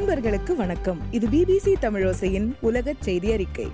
நண்பர்களுக்கு வணக்கம் இது பிபிசி தமிழோசையின் உலக செய்தி அறிக்கை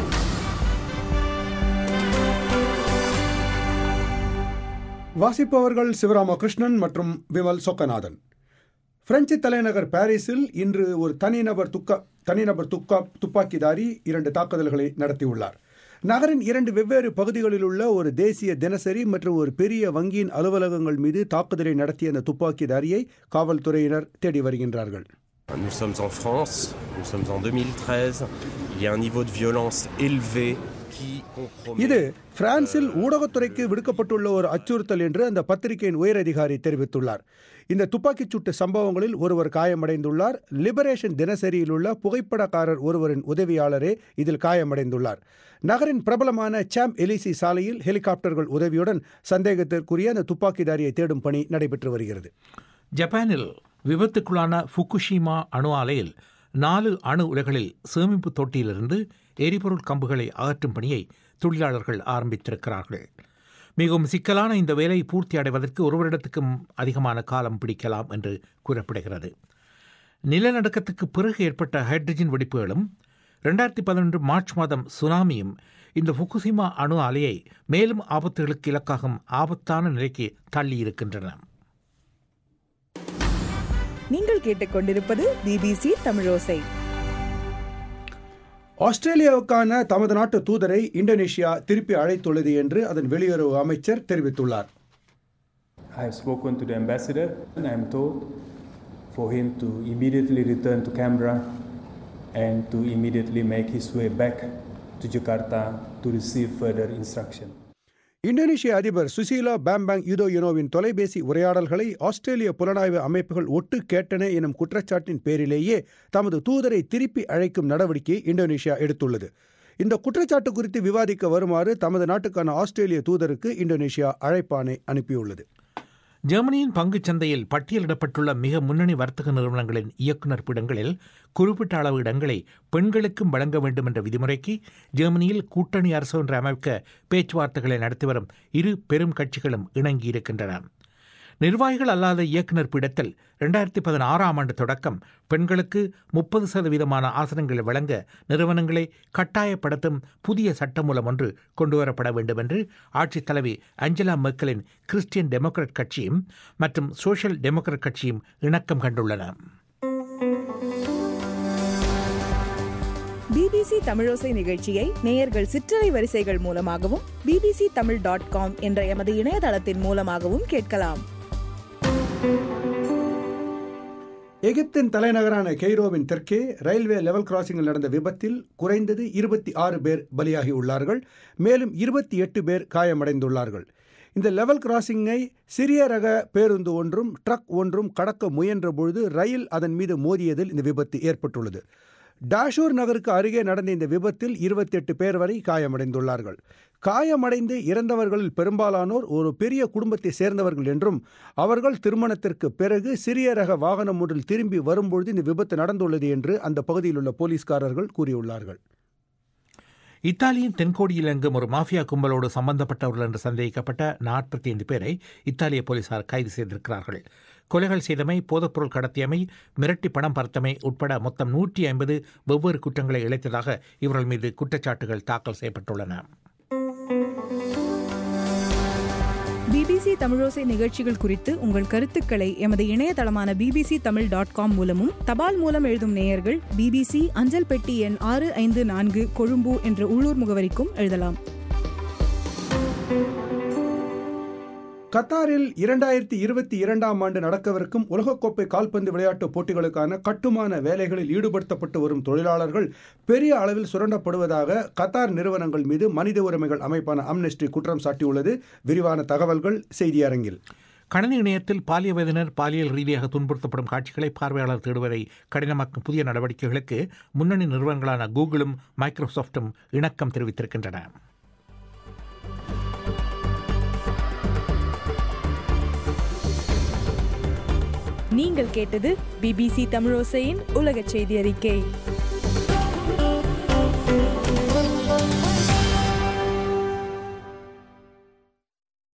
வாசிப்பவர்கள் சிவராமகிருஷ்ணன் மற்றும் விமல் சொக்கநாதன் பிரெஞ்சு தலைநகர் பாரிஸில் இன்று ஒரு தனிநபர் துக்க தனிநபர் துக்கா துப்பாக்கிதாரி இரண்டு தாக்குதல்களை நடத்தியுள்ளார் நகரின் இரண்டு வெவ்வேறு பகுதிகளில் உள்ள ஒரு தேசிய தினசரி மற்றும் ஒரு பெரிய வங்கியின் அலுவலகங்கள் மீது தாக்குதலை நடத்திய அந்த துப்பாக்கிதாரியை காவல்துறையினர் தேடி வருகின்றார்கள் Nous sommes en France, nous sommes en 2013, il y a un niveau de violence élevé qui compromet... இது பிரான்சில் ஊடகத்துறைக்கு விடுக்கப்பட்டுள்ள ஒரு அச்சுறுத்தல் என்று அந்த பத்திரிகையின் உயரதிகாரி தெரிவித்துள்ளார் இந்த துப்பாக்கிச் சூட்டு சம்பவங்களில் ஒருவர் காயமடைந்துள்ளார் லிபரேஷன் தினசரியில் உள்ள புகைப்படக்காரர் ஒருவரின் உதவியாளரே இதில் காயமடைந்துள்ளார் நகரின் பிரபலமான சாம் எலிசி சாலையில் ஹெலிகாப்டர்கள் உதவியுடன் சந்தேகத்திற்குரிய அந்த துப்பாக்கிதாரியை தேடும் பணி நடைபெற்று வருகிறது ஜப்பானில் விபத்துக்குள்ளான ஃபுகுஷிமா அணு ஆலையில் நாலு அணு உலைகளில் சேமிப்பு தொட்டியிலிருந்து எரிபொருள் கம்புகளை அகற்றும் பணியை தொழிலாளர்கள் ஆரம்பித்திருக்கிறார்கள் மிகவும் சிக்கலான இந்த வேலை பூர்த்தி அடைவதற்கு ஒரு வருடத்துக்கும் அதிகமான காலம் பிடிக்கலாம் என்று கூறப்படுகிறது நிலநடுக்கத்துக்கு பிறகு ஏற்பட்ட ஹைட்ரஜன் வெடிப்புகளும் ரெண்டாயிரத்தி பதினொன்று மார்ச் மாதம் சுனாமியும் இந்த ஃபுகுசிமா அணு ஆலையை மேலும் ஆபத்துகளுக்கு இலக்காகும் ஆபத்தான நிலைக்கு தள்ளியிருக்கின்றன நீங்கள் கேட்டுக்கொண்டிருப்பது பிபிசி தமிழோசை ஆஸ்திரேலியாவுக்கான தமது நாட்டு தூதரை இந்தோனேஷியா திருப்பி அழைத்துள்ளது என்று அதன் வெளியுறவு அமைச்சர் தெரிவித்துள்ளார் I have spoken to the ambassador and I am told for him to immediately return to Canberra and to immediately make his way back to Jakarta to receive further instruction. இந்தோனேஷிய அதிபர் சுசீலா பாம்பேங் யுதோயுனோவின் தொலைபேசி உரையாடல்களை ஆஸ்திரேலிய புலனாய்வு அமைப்புகள் ஒட்டு கேட்டன எனும் குற்றச்சாட்டின் பேரிலேயே தமது தூதரை திருப்பி அழைக்கும் நடவடிக்கையை இந்தோனேஷியா எடுத்துள்ளது இந்த குற்றச்சாட்டு குறித்து விவாதிக்க வருமாறு தமது நாட்டுக்கான ஆஸ்திரேலிய தூதருக்கு இந்தோனேஷியா அழைப்பானை அனுப்பியுள்ளது ஜெர்மனியின் பங்குச் சந்தையில் பட்டியலிடப்பட்டுள்ள மிக முன்னணி வர்த்தக நிறுவனங்களின் இயக்குநர் பீடங்களில் குறிப்பிட்ட அளவு இடங்களை பெண்களுக்கும் வழங்க வேண்டும் என்ற விதிமுறைக்கு ஜெர்மனியில் கூட்டணி அரசு ஒன்று அமைக்க பேச்சுவார்த்தைகளை நடத்தி வரும் இரு பெரும் கட்சிகளும் இணங்கியிருக்கின்றன நிர்வாகிகள் அல்லாத இயக்குநர் பீடத்தில் ரெண்டாயிரத்தி பதினாறாம் ஆண்டு தொடக்கம் பெண்களுக்கு முப்பது சதவீதமான ஆசனங்களை வழங்க நிறுவனங்களை கட்டாயப்படுத்தும் புதிய சட்டமூலம் ஒன்று கொண்டுவரப்பட வேண்டும் என்று ஆட்சித் தலைவி அஞ்சலா மெர்க்கலின் கிறிஸ்டியன் டெமோக்ராட் கட்சியும் மற்றும் சோஷியல் டெமோக்ராட் கட்சியும் இணக்கம் கண்டுள்ளன பிபிசி தமிழோசை நிகழ்ச்சியை நேயர்கள் சிற்றலை வரிசைகள் மூலமாகவும் பிபிசி தமிழ் டாட் காம் என்ற எமது இணையதளத்தின் மூலமாகவும் கேட்கலாம் எகிப்தின் தலைநகரான கெய்ரோவின் தெற்கே ரயில்வே லெவல் கிராசிங்கில் நடந்த விபத்தில் குறைந்தது இருபத்தி ஆறு பேர் பலியாகியுள்ளார்கள் மேலும் இருபத்தி எட்டு பேர் காயமடைந்துள்ளார்கள் இந்த லெவல் கிராசிங்கை சிறிய ரக பேருந்து ஒன்றும் ட்ரக் ஒன்றும் கடக்க முயன்ற பொழுது ரயில் அதன் மீது மோதியதில் இந்த விபத்து ஏற்பட்டுள்ளது டாஷூர் நகருக்கு அருகே நடந்த இந்த விபத்தில் இருபத்தி எட்டு பேர் வரை காயமடைந்துள்ளார்கள் காயமடைந்து இறந்தவர்களில் பெரும்பாலானோர் ஒரு பெரிய குடும்பத்தை சேர்ந்தவர்கள் என்றும் அவர்கள் திருமணத்திற்கு பிறகு சிறிய ரக வாகனம் ஒன்றில் திரும்பி வரும்பொழுது இந்த விபத்து நடந்துள்ளது என்று அந்த பகுதியில் உள்ள போலீஸ்காரர்கள் கூறியுள்ளார்கள் இத்தாலியின் தென்கோடியில் எங்கும் ஒரு மாஃபியா கும்பலோடு சம்பந்தப்பட்டவர்கள் என்று சந்தேகிக்கப்பட்ட நாற்பத்தி ஐந்து பேரை இத்தாலிய போலீசார் கைது செய்திருக்கிறார்கள் கொலைகள் செய்தமை போதைப்பொருள் கடத்தியமை மிரட்டி பணம் பறத்தமை உட்பட மொத்தம் நூற்றி ஐம்பது வெவ்வேறு குற்றங்களை இழைத்ததாக இவர்கள் மீது குற்றச்சாட்டுகள் தாக்கல் செய்யப்பட்டுள்ளன பிபிசி தமிழோசை நிகழ்ச்சிகள் குறித்து உங்கள் கருத்துக்களை எமது இணையதளமான பிபிசி தமிழ் டாட் காம் மூலமும் தபால் மூலம் எழுதும் நேயர்கள் பிபிசி அஞ்சல் பெட்டி எண் ஆறு ஐந்து நான்கு கொழும்பு என்ற உள்ளூர் முகவரிக்கும் எழுதலாம் கத்தாரில் இரண்டாயிரத்தி இருபத்தி இரண்டாம் ஆண்டு நடக்கவிருக்கும் உலகக்கோப்பை கால்பந்து விளையாட்டுப் போட்டிகளுக்கான கட்டுமான வேலைகளில் ஈடுபடுத்தப்பட்டு வரும் தொழிலாளர்கள் பெரிய அளவில் சுரண்டப்படுவதாக கத்தார் நிறுவனங்கள் மீது மனித உரிமைகள் அமைப்பான அம்னெஸ்டி குற்றம் சாட்டியுள்ளது விரிவான தகவல்கள் செய்தி அரங்கில் கணினி இணையத்தில் பாலிய வயதினர் பாலியல் ரீதியாக துன்புறுத்தப்படும் காட்சிகளை பார்வையாளர் தேடுவதை கடினமாக்கும் புதிய நடவடிக்கைகளுக்கு முன்னணி நிறுவனங்களான கூகுளும் மைக்ரோசாஃப்டும் இணக்கம் தெரிவித்திருக்கின்றன நீங்கள் கேட்டது பிபிசி தமிழோசையின் உலக செய்தி அறிக்கை